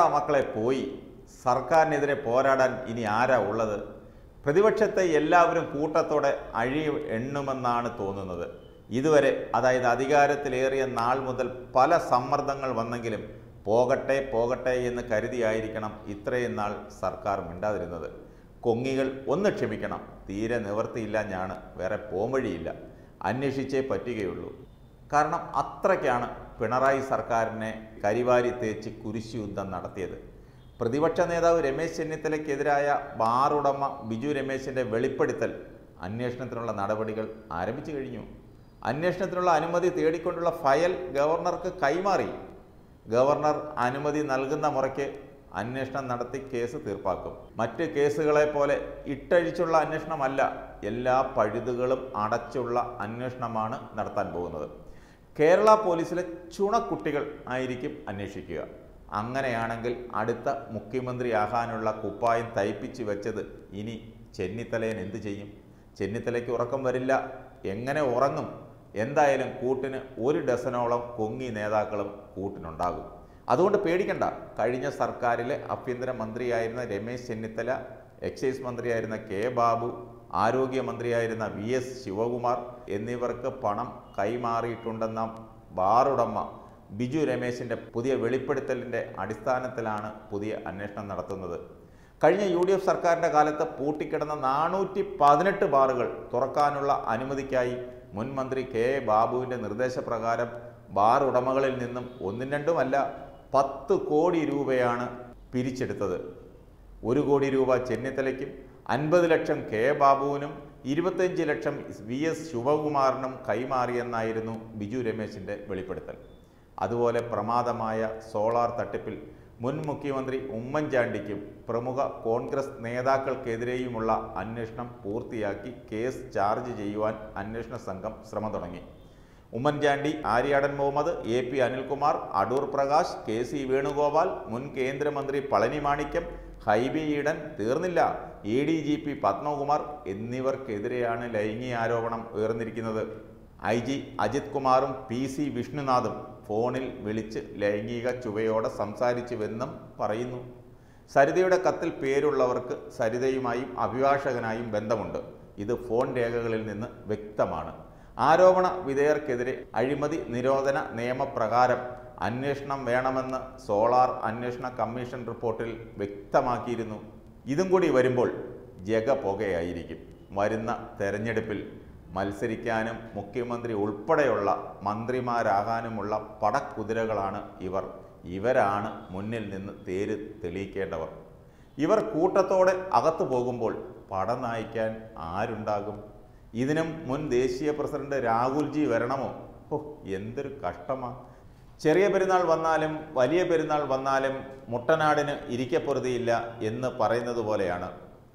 പോടാ മക്കളെ പോയി സർക്കാരിനെതിരെ പോരാടാൻ ഇനി ആരാ ഉള്ളത് പ്രതിപക്ഷത്തെ എല്ലാവരും കൂട്ടത്തോടെ അഴി എണ്ണുമെന്നാണ് തോന്നുന്നത് ഇതുവരെ അതായത് അധികാരത്തിലേറിയ നാൾ മുതൽ പല സമ്മർദ്ദങ്ങൾ വന്നെങ്കിലും പോകട്ടെ പോകട്ടെ എന്ന് കരുതിയായിരിക്കണം ഇത്രയും നാൾ സർക്കാർ മിണ്ടാതിരുന്നത് കൊങ്ങികൾ ഒന്ന് ക്ഷമിക്കണം തീരെ നിവർത്തിയില്ല ഞാണ് വേറെ പോംവഴിയില്ല അന്വേഷിച്ചേ പറ്റുകയുള്ളൂ കാരണം അത്രയ്ക്കാണ് പിണറായി സർക്കാരിനെ കരിവാരി തേച്ച് കുരിശുയുദ്ധം നടത്തിയത് പ്രതിപക്ഷ നേതാവ് രമേശ് ചെന്നിത്തലയ്ക്കെതിരായ ബാറുടമ ബിജു രമേശിൻ്റെ വെളിപ്പെടുത്തൽ അന്വേഷണത്തിനുള്ള നടപടികൾ ആരംഭിച്ചു കഴിഞ്ഞു അന്വേഷണത്തിനുള്ള അനുമതി തേടിക്കൊണ്ടുള്ള ഫയൽ ഗവർണർക്ക് കൈമാറി ഗവർണർ അനുമതി നൽകുന്ന മുറയ്ക്ക് അന്വേഷണം നടത്തി കേസ് തീർപ്പാക്കും മറ്റ് കേസുകളെ പോലെ ഇട്ടഴിച്ചുള്ള അന്വേഷണമല്ല എല്ലാ പഴുതുകളും അടച്ചുള്ള അന്വേഷണമാണ് നടത്താൻ പോകുന്നത് കേരള പോലീസിലെ ചുണക്കുട്ടികൾ ആയിരിക്കും അന്വേഷിക്കുക അങ്ങനെയാണെങ്കിൽ അടുത്ത മുഖ്യമന്ത്രിയാകാനുള്ള കുപ്പായം തയ്പ്പിച്ച് വെച്ചത് ഇനി ചെന്നിത്തലയൻ എന്തു ചെയ്യും ചെന്നിത്തലയ്ക്ക് ഉറക്കം വരില്ല എങ്ങനെ ഉറങ്ങും എന്തായാലും കൂട്ടിന് ഒരു ഡസനോളം കൊങ്ങി നേതാക്കളും കൂട്ടിനുണ്ടാകും അതുകൊണ്ട് പേടിക്കണ്ട കഴിഞ്ഞ സർക്കാരിലെ ആഭ്യന്തര മന്ത്രിയായിരുന്ന രമേശ് ചെന്നിത്തല എക്സൈസ് മന്ത്രിയായിരുന്ന കെ ബാബു ആരോഗ്യമന്ത്രിയായിരുന്ന വി എസ് ശിവകുമാർ എന്നിവർക്ക് പണം കൈമാറിയിട്ടുണ്ടെന്ന ബാറുടമ ബിജു രമേശിൻ്റെ പുതിയ വെളിപ്പെടുത്തലിൻ്റെ അടിസ്ഥാനത്തിലാണ് പുതിയ അന്വേഷണം നടത്തുന്നത് കഴിഞ്ഞ യു ഡി എഫ് സർക്കാരിൻ്റെ കാലത്ത് പൂട്ടിക്കിടന്ന നാനൂറ്റി പതിനെട്ട് ബാറുകൾ തുറക്കാനുള്ള അനുമതിക്കായി മുൻ മന്ത്രി കെ എ ബാബുവിൻ്റെ നിർദ്ദേശപ്രകാരം ബാർ ഉടമകളിൽ നിന്നും ഒന്നും രണ്ടുമല്ല പത്ത് കോടി രൂപയാണ് പിരിച്ചെടുത്തത് ഒരു കോടി രൂപ ചെന്നിത്തലയ്ക്കും അൻപത് ലക്ഷം കെ ബാബുവിനും ഇരുപത്തഞ്ച് ലക്ഷം വി എസ് ശിവകുമാറിനും കൈമാറിയെന്നായിരുന്നു ബിജു രമേശിൻ്റെ വെളിപ്പെടുത്തൽ അതുപോലെ പ്രമാദമായ സോളാർ തട്ടിപ്പിൽ മുൻ മുഖ്യമന്ത്രി ഉമ്മൻചാണ്ടിക്കും പ്രമുഖ കോൺഗ്രസ് നേതാക്കൾക്കെതിരെയുമുള്ള അന്വേഷണം പൂർത്തിയാക്കി കേസ് ചാർജ് ചെയ്യുവാൻ അന്വേഷണ സംഘം ശ്രമം തുടങ്ങി Oommen Chandy Aryadan Muhammad A P Anilkumar Adoor Prakash K C Venugopal മുൻ കേന്ദ്രമന്ത്രി പളനി മാണിക്യം ഹൈബി ഈഡൻ തീർന്നില്ല A D G P Padmakumar എന്നിവർക്കെതിരെയാണ് ലൈംഗിക ആരോപണം ഉയർന്നിരിക്കുന്നത് ഐ ജി അജിത് കുമാറും പി സി വിഷ്ണുനാഥും ഫോണിൽ വിളിച്ച് ലൈംഗിക ചുവയോടെ സംസാരിച്ചുവെന്നും പറയുന്നു സരിതയുടെ കത്തിൽ പേരുള്ളവർക്ക് സരിതയുമായും അഭിഭാഷകനായും ബന്ധമുണ്ട് ഇത് ഫോൺ രേഖകളിൽ നിന്ന് വ്യക്തമാണ് ആരോപണ വിധേയർക്കെതിരെ അഴിമതി നിരോധന നിയമപ്രകാരം അന്വേഷണം വേണമെന്ന് സോളാർ അന്വേഷണ കമ്മീഷൻ റിപ്പോർട്ടിൽ വ്യക്തമാക്കിയിരുന്നു ഇതും കൂടി വരുമ്പോൾ ജഗ പുകയായിരിക്കും വരുന്ന തെരഞ്ഞെടുപ്പിൽ മത്സരിക്കാനും മുഖ്യമന്ത്രി ഉൾപ്പെടെയുള്ള മന്ത്രിമാരാകാനുമുള്ള പടക്കുതിരകളാണ് ഇവർ ഇവരാണ് മുന്നിൽ നിന്ന് തേര് തെളിയിക്കേണ്ടവർ ഇവർ കൂട്ടത്തോടെ അകത്തു പോകുമ്പോൾ പടം നയിക്കാൻ ആരുണ്ടാകും ഇതിനും മുൻ ദേശീയ പ്രസിഡന്റ് രാഹുൽജി വരണമോ ഓ എന്തൊരു കഷ്ടമാ ചെറിയ പെരുന്നാൾ വന്നാലും വലിയ പെരുന്നാൾ വന്നാലും മുട്ടനാടിന് ഇരിക്കപ്പൊറുതിയില്ല എന്ന് പറയുന്നത് പോലെയാണ്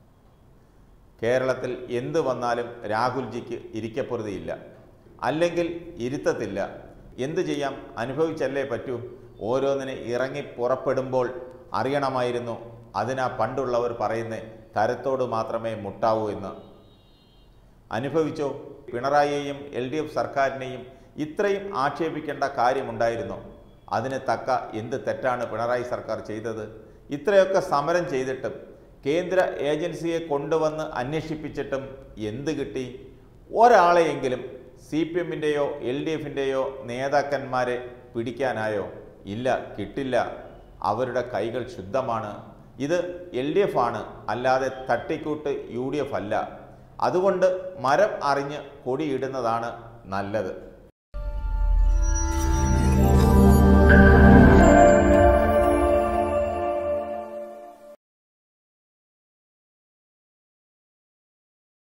കേരളത്തിൽ എന്ത് വന്നാലും രാഹുൽജിക്ക് ഇരിക്കപ്പൊറുതിയില്ല അല്ലെങ്കിൽ ഇരുത്തത്തില്ല എന്തു ചെയ്യാം അനുഭവിച്ചല്ലേ പറ്റൂ ഓരോന്നിനെ ഇറങ്ങി പുറപ്പെടുമ്പോൾ അറിയണമായിരുന്നു അതിനാ പണ്ടുള്ളവർ പറയുന്നേ തരത്തോട് മാത്രമേ മുട്ടാവൂ എന്ന് അനുഭവിച്ചോ പിണറായിയെയും എൽ ഡി എഫ് സർക്കാരിനെയും ഇത്രയും ആക്ഷേപിക്കേണ്ട കാര്യമുണ്ടായിരുന്നു അതിന് തക്ക എന്ത് തെറ്റാണ് പിണറായി സർക്കാർ ചെയ്തത് ഇത്രയൊക്കെ സമരം ചെയ്തിട്ടും കേന്ദ്ര ഏജൻസിയെ കൊണ്ടുവന്ന് അന്വേഷിപ്പിച്ചിട്ടും എന്ത് കിട്ടി ഒരാളെയെങ്കിലും സി പി എമ്മിൻ്റെയോ എൽ ഡി എഫിൻ്റെയോ നേതാക്കന്മാരെ പിടിക്കാനായോ ഇല്ല കിട്ടില്ല അവരുടെ കൈകൾ ശുദ്ധമാണ് ഇത് എൽ ഡി എഫ് ആണ് അല്ലാതെ തട്ടിക്കൂട്ട് യു ഡി എഫ് അല്ല അതുകൊണ്ട് മരം അറിഞ്ഞ് കൊടിയിടുന്നതാണ് നല്ലത്